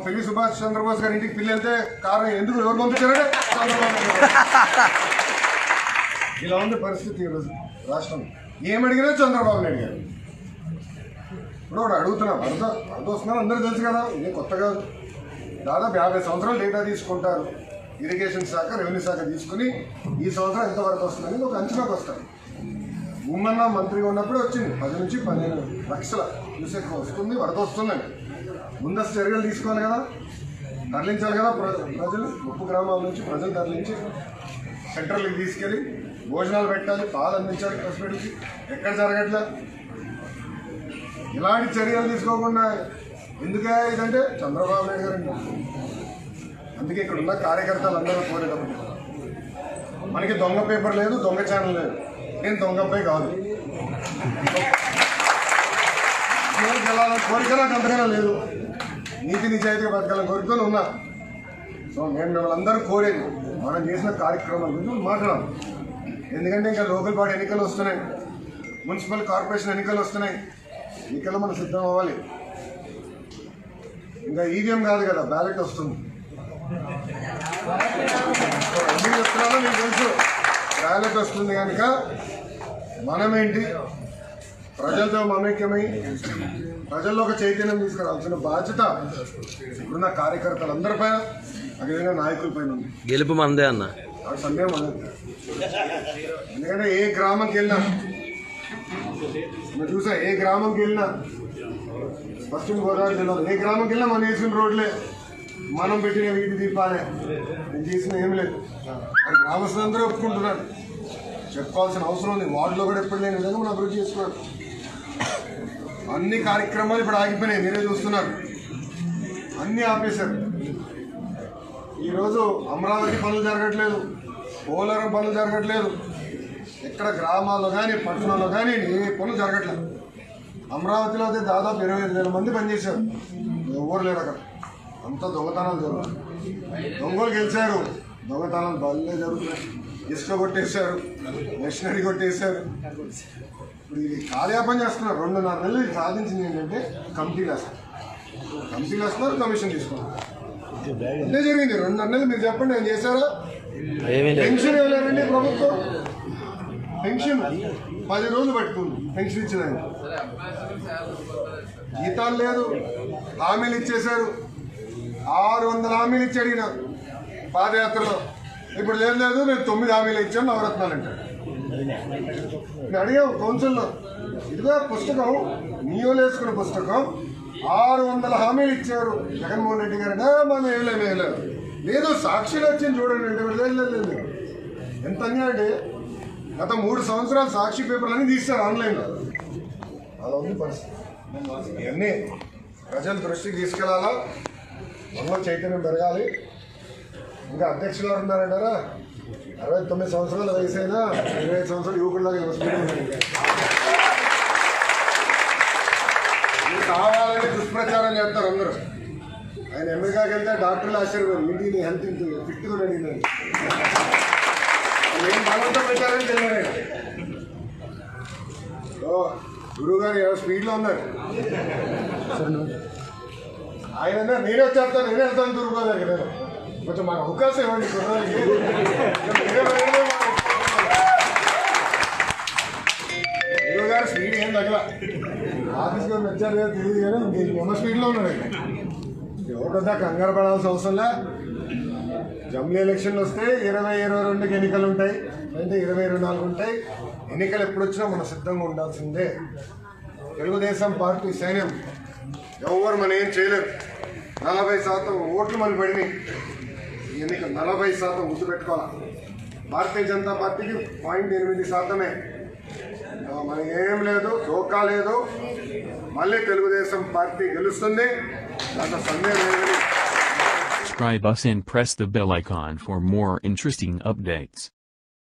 పెళ్లి సుభాష్ చంద్రబోస్ గారి ఇంటికి పిల్లి వెళ్తే కారణం ఎందుకు ఎవరు పంపించారంటే చంద్రబాబు నాయుడు గారు. ఇలా ఉంది పరిస్థితి ఈరోజు రాష్ట్రం ఏమడిగినా చంద్రబాబు నాయుడు గారు ఇప్పుడు ఒకటి అడుగుతున్నా వరద వరద వస్తున్నారు అందరూ తెలుసు కదా ఇది కొత్త కాదు దాదాపు యాభై సంవత్సరాలు డేటా తీసుకుంటారు ఇరిగేషన్ శాఖ రెవెన్యూ శాఖ తీసుకుని ఈ సంవత్సరం ఎంత వరద వస్తుందని ఒక అంచనాకు వస్తారు ఉమ్మన్న మంత్రిగా ఉన్నప్పుడు వచ్చింది పది నుంచి పదిహేను లక్షల క్యూసెక్ వస్తుంది వరద వస్తుందని ముందస్తు చర్యలు తీసుకోవాలి కదా తరలించాలి కదా ప్ర- ప్రజలు ముప్పు గ్రామాల నుంచి ప్రజలు తరలించి సెంట్రల్కి తీసుకెళ్ళి భోజనాలు పెట్టాలి పాలు అందించాలి హాస్పిటల్కి ఎక్కడ జరగట్లే ఇలాంటి చర్యలు తీసుకోకుండా ఎందుకే ఇదంటే చంద్రబాబు నాయుడు గారు అందుకే ఇక్కడ ఉన్న కార్యకర్తలు అందరూ కోరేటప్పుడు మనకి దొంగ పేపర్ లేదు దొంగ ఛానల్ లేదు నేను దొంగ అబ్బాయి కాదు నేను గెలాలని కోరిక నాకు అంతగానే లేదు నీతి నిజాయితీగా బతకాలని కోరికలు ఉన్నా సో నేను మిమ్మల్ని అందరూ కోరేది మనం చేసిన కార్యక్రమాల గురించి మాట్లాడాం ఎందుకంటే ఇంకా లోకల్ బాడీ ఎన్నికలు వస్తున్నాయి మున్సిపల్ కార్పొరేషన్ ఎన్నికలు వస్తున్నాయి ఎన్నికలు మనం సిద్ధం అవ్వాలి ఇంకా ఈవీఎం కాదు కదా బ్యాలెట్ వస్తుంది సో ఎందుకు చెప్తున్నానో మీకు తెలుసు బ్యాలెట్ వస్తుంది కనుక మనమేంటి ప్రజలతో మమేక్యమై ప్రజల్లో ఒక చైతన్యం తీసుకురావాల్సిన బాధ్యత ఇప్పుడున్న కార్యకర్తలందరిపైన అదేవిధంగా నాయకులపైన ఉంది గెలుపు మందే అన్న నాకు సందేహం ఉండదు ఎందుకంటే ఏ గ్రామంకి వెళ్ళినా మీరు చూసా ఏ గ్రామంకి వెళ్ళినా పశ్చిమ గోదావరి జిల్లాలో ఏ గ్రామంకి వెళ్ళినా మనం వేసిన రోడ్లే మనం పెట్టిన వీధి దీపాలే నేను చేసిన ఏం లేదు అది గ్రామస్తులందరూ ఒప్పుకుంటున్నారు చెప్పుకోవాల్సిన అవసరం ఉంది వార్డులో కూడా ఎప్పుడు లేని విధంగా మనం అభివృద్ధి చేసుకున్నాం అన్ని కార్యక్రమాలు ఇప్పుడు ఆగిపోయినాయి మీరే చూస్తున్నారు అన్నీ ఆపేశారు ఈరోజు అమరావతి పనులు జరగట్లేదు పోలవరం పనులు జరగట్లేదు ఎక్కడ గ్రామాల్లో కానీ పట్టణంలో కానీ ఏ పనులు జరగట్లేదు అమరావతిలో అయితే దాదాపు ఇరవై ఐదు వేల మంది పనిచేశారు ఎవరు లేరు అక్కడ అంతా దొంగతనాలు జరుగుతాయి దొంగలు గెలిచారు దొంగతనాలు బల్లే జరుగుతున్నాయి ఇసుక కొట్టేశారు మెషినరీ కొట్టేశారు ఇప్పుడు ఇది కాలయాపన చేస్తున్నారు రెండున్నర నెలలు ఇది సాధించింది ఏంటంటే కమిటీలు వేస్తారు కమిటీలు వేస్తున్నారు కమిషన్ తీసుకున్నారు అంతే జరిగింది రెండున్నర నెలలు మీరు చెప్పండి నేను చేశారా ఏమీ లేదు పెన్షన్ ఇవ్వలేదండి ప్రభుత్వం పెన్షన్ పది రోజులు పట్టుకుంది పెన్షన్ ఇచ్చేదాన్ని జీతాలు లేదు హామీలు ఇచ్చేశారు ఆరు వందల హామీలు ఇచ్చి అడిగిన పాదయాత్రలో ఇప్పుడు లేదు లేదు నేను తొమ్మిది హామీలు ఇచ్చాను నవరత్నాలు అంటాడు నేను అడిగావు కౌన్సిల్లో ఇదిగో పుస్తకం నియోలు వేసుకున్న పుస్తకం ఆరు వందల హామీలు ఇచ్చారు జగన్మోహన్ రెడ్డి గారు "ఆ, మనం వేయలేము వేయలేము లేదు సాక్షిలో వచ్చింది చూడండి అంటే "లేదు, లేదు లేదు లేదు." ఎంత అన్యాయం అంటే గత మూడు సంవత్సరాలు సాక్షి పేపర్లన్నీ తీస్తారు ఆన్లైన్లో అలా ఉంది పరిస్థితి ఇవన్నీ ప్రజల దృష్టికి తీసుకెళ్లాలా మనలో చైతన్యం పెరగాలి ఇంకా అధ్యక్షులు ఎవరు ఉన్నారంటారా అరవై తొమ్మిది సంవత్సరాల వయసు అయినా ఇరవై ఐదు సంవత్సరాలు యువకుడిలాగా హాస్పిటల్ కావాలని దుష్ప్రచారం చేస్తారు అందరూ ఆయన అమెరికాకి వెళ్తే డాక్టర్లు ఆశ్చర్యపోయారు ఏంటి నీ హెల్త్ ఫిట్గా అడిగిందని ఏం బలంతో పెట్టారని తెలియదు ఆయన. ఓ గురువు గారు ఏదో స్పీడ్లో ఉన్నారు ఆయన అన్నారు, నేనే వచ్చేస్తాను నేనే వెళ్తాను దుర్గా దగ్గర నేను కొంచెం మాకు అవకాశం ఇవ్వండి కుర్రాళ్ళకి. మీరే వెళ్ళండి, మాకు గురువు గారు స్పీడ్ ఏం తగ్గల ఆఫీస్కి వెళ్ళి వచ్చారు కదా తెలియదు కానీ ఇంక ఉన్న స్పీడ్లో ఉన్నాడు ఆయన. ఎవరికొద్దా కంగారు పడాల్సిన అవసరంలే జమ్లీ ఎలక్షన్లు వస్తే ఇరవై ఇరవై రెండుకి ఎన్నికలు ఉంటాయి అంటే ఇరవై ఇరవై నాలుగు ఉంటాయి ఎన్నికలు ఎప్పుడు వచ్చినా మనం సిద్ధంగా ఉండాల్సిందే తెలుగుదేశం పార్టీ సైన్యం ఎవరు మనం ఏం చేయలేరు నలభై శాతం ఓట్లు మనకి పడినాయి ఈ ఎన్నిక నలభై శాతం గుర్తుపెట్టుకోవాలి భారతీయ జనతా పార్టీకి పాయింట్ ఎనిమిది శాతమే ఆ, మనకి ఏం లేదు డోకా లేదు మళ్ళీ తెలుగుదేశం పార్టీ గెలుస్తుంది దాంట్లో సందేహం లేదని Subscribe us and press the bell icon for more interesting updates.